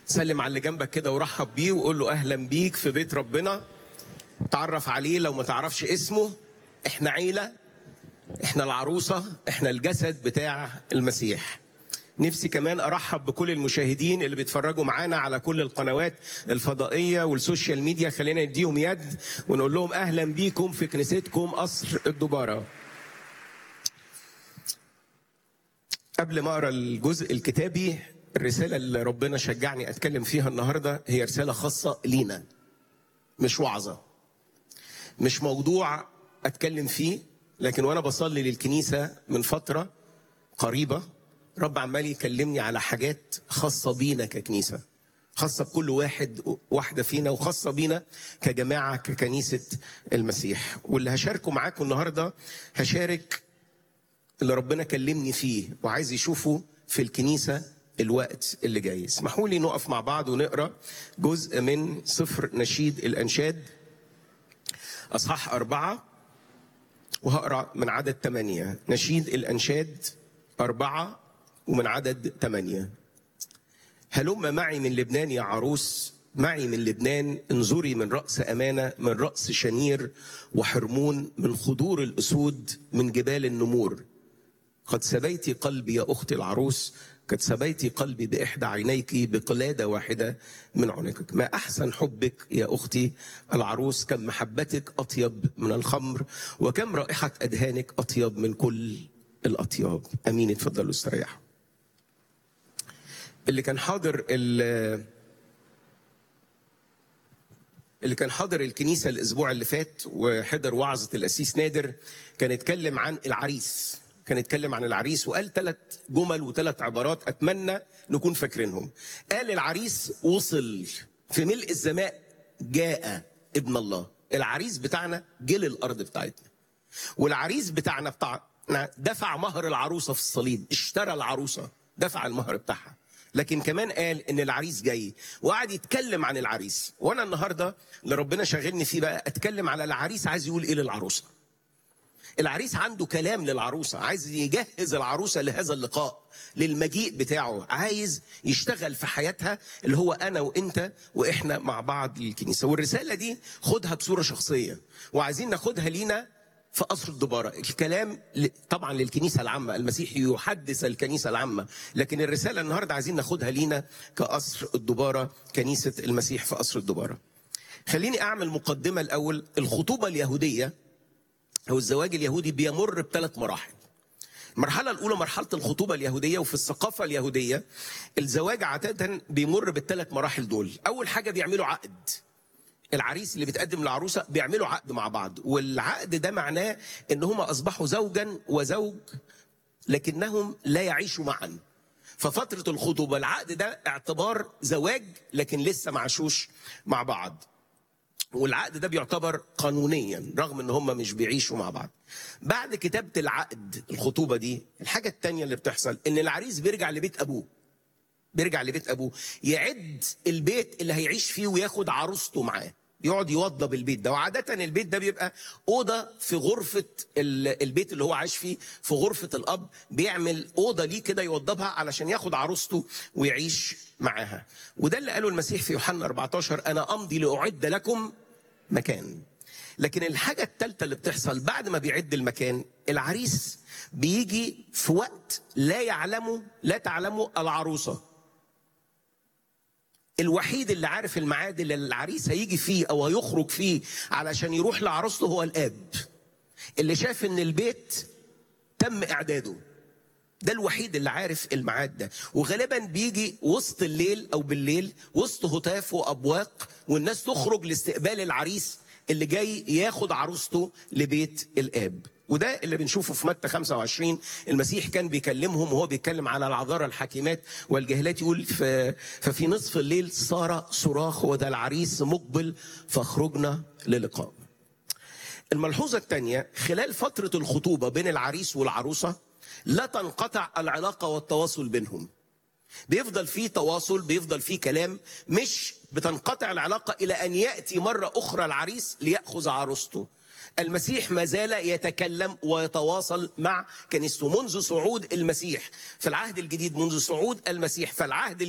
سلم على اللي جنبك كده ورحب بيه وقول له اهلا بيك في بيت ربنا تعرف عليه لو ما تعرفش اسمه احنا عيله احنا العروسه احنا الجسد بتاع المسيح نفسي كمان ارحب بكل المشاهدين اللي بيتفرجوا معانا على كل القنوات الفضائيه والسوشيال ميديا خلينا نديهم يد ونقول لهم اهلا بيكم في كنيستكم قصر الدباره قبل ما اقرا الجزء الكتابي الرساله اللي ربنا شجعني اتكلم فيها النهارده هي رساله خاصه لينا مش وعظه مش موضوع اتكلم فيه لكن وانا بصلي للكنيسه من فتره قريبه رب عمال يكلمني على حاجات خاصه بينا ككنيسه خاصه بكل واحد واحده فينا وخاصه بينا كجماعه ككنيسه المسيح واللي هشاركه معاكم النهارده هشارك اللي ربنا كلمني فيه وعايز يشوفه في الكنيسه الوقت اللي جاي اسمحوا لي نقف مع بعض ونقرا جزء من سفر نشيد الانشاد اصحاح اربعه وهقرا من عدد ثمانيه نشيد الانشاد اربعه ومن عدد ثمانيه هلم معي من لبنان يا عروس معي من لبنان انظري من رأس أمانة من رأس شنير وحرمون من خضور الأسود من جبال النمور قد سبيت قلبي يا أختي العروس قد سبيت قلبي بإحدى عينيك بقلادة واحدة من عنقك ما أحسن حبك يا أختي العروس كم محبتك أطيب من الخمر وكم رائحة أدهانك أطيب من كل الأطياب أمين اتفضلوا استريحوا اللي كان حاضر اللي كان حاضر الكنيسة الأسبوع اللي فات وحضر وعظة الأسيس نادر كان اتكلم عن العريس كان اتكلم عن العريس وقال ثلاث جمل وثلاث عبارات أتمنى نكون فاكرينهم قال العريس وصل في ملء السماء جاء ابن الله العريس بتاعنا جه للأرض بتاعتنا والعريس بتاعنا بتاعنا دفع مهر العروسة في الصليب اشترى العروسة دفع المهر بتاعها لكن كمان قال ان العريس جاي وقعد يتكلم عن العريس وانا النهارده اللي ربنا شاغلني فيه بقى اتكلم على العريس عايز يقول ايه للعروسه العريس عنده كلام للعروسه عايز يجهز العروسه لهذا اللقاء للمجيء بتاعه عايز يشتغل في حياتها اللي هو انا وانت واحنا مع بعض للكنيسه والرساله دي خدها بصوره شخصيه وعايزين ناخدها لينا في قصر الدبارة الكلام طبعا للكنيسة العامة المسيح يحدث الكنيسة العامة لكن الرسالة النهاردة عايزين ناخدها لينا كقصر الدبارة كنيسة المسيح في قصر الدبارة خليني أعمل مقدمة الأول الخطوبة اليهودية أو الزواج اليهودي بيمر بثلاث مراحل المرحلة الأولى مرحلة الخطوبة اليهودية وفي الثقافة اليهودية الزواج عادة بيمر بالثلاث مراحل دول أول حاجة بيعملوا عقد العريس اللي بيتقدم للعروسه بيعملوا عقد مع بعض والعقد ده معناه ان هم اصبحوا زوجا وزوج لكنهم لا يعيشوا معا ففتره الخطوبه العقد ده اعتبار زواج لكن لسه ما عاشوش مع بعض والعقد ده بيعتبر قانونيا رغم ان هم مش بيعيشوا مع بعض بعد كتابه العقد الخطوبه دي الحاجه الثانيه اللي بتحصل ان العريس بيرجع لبيت ابوه بيرجع لبيت ابوه يعد البيت اللي هيعيش فيه وياخد عروسته معاه يقعد يوضب البيت ده وعادة البيت ده بيبقى أوضة في غرفة البيت اللي هو عايش فيه في غرفة الأب بيعمل أوضة ليه كده يوضبها علشان ياخد عروسته ويعيش معاها وده اللي قاله المسيح في يوحنا 14 أنا أمضي لأعد لكم مكان لكن الحاجة الثالثة اللي بتحصل بعد ما بيعد المكان العريس بيجي في وقت لا يعلمه لا تعلمه العروسه الوحيد اللي عارف الميعاد اللي العريس هيجي فيه او هيخرج فيه علشان يروح لعروسته هو الاب اللي شاف ان البيت تم اعداده ده الوحيد اللي عارف الميعاد ده وغالبا بيجي وسط الليل او بالليل وسط هتاف وابواق والناس تخرج لاستقبال العريس اللي جاي ياخد عروسته لبيت الاب وده اللي بنشوفه في متى 25 المسيح كان بيكلمهم وهو بيتكلم على العذارى الحكيمات والجاهلات يقول ففي نصف الليل صار صراخ وده العريس مقبل فخرجنا للقاء الملحوظة الثانية خلال فترة الخطوبة بين العريس والعروسة لا تنقطع العلاقة والتواصل بينهم بيفضل فيه تواصل بيفضل فيه كلام مش بتنقطع العلاقة إلى أن يأتي مرة أخرى العريس ليأخذ عروسته المسيح ما زال يتكلم ويتواصل مع كنيسته منذ صعود المسيح في العهد الجديد منذ صعود المسيح في العهد